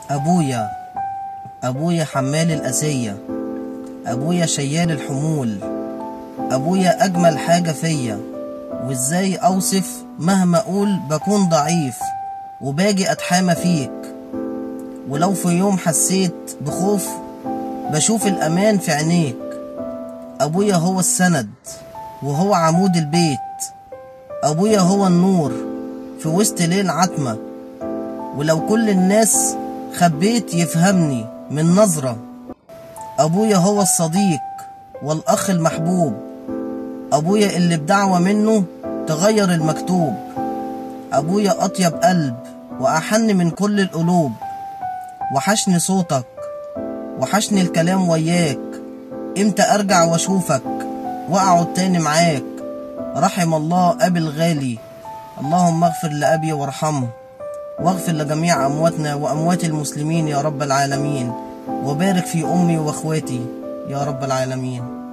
أبويا أبويا حمال الأسية أبويا شيال الحمول أبويا أجمل حاجة فيا وإزاي أوصف مهما أقول بكون ضعيف وباجي أتحامى فيك ولو في يوم حسيت بخوف بشوف الأمان في عينيك أبويا هو السند وهو عمود البيت أبويا هو النور في وسط ليل عتمة ولو كل الناس خبيت يفهمني من نظرة أبويا هو الصديق والأخ المحبوب أبويا اللي بدعوة منه تغير المكتوب أبويا أطيب قلب وأحن من كل القلوب وحشني صوتك وحشني الكلام وياك امتى أرجع وأشوفك وأقعد تاني معاك رحم الله أبي الغالي اللهم اغفر لأبي وارحمه واغفر لجميع أمواتنا وأموات المسلمين يا رب العالمين وبارك في أمي وأخواتي يا رب العالمين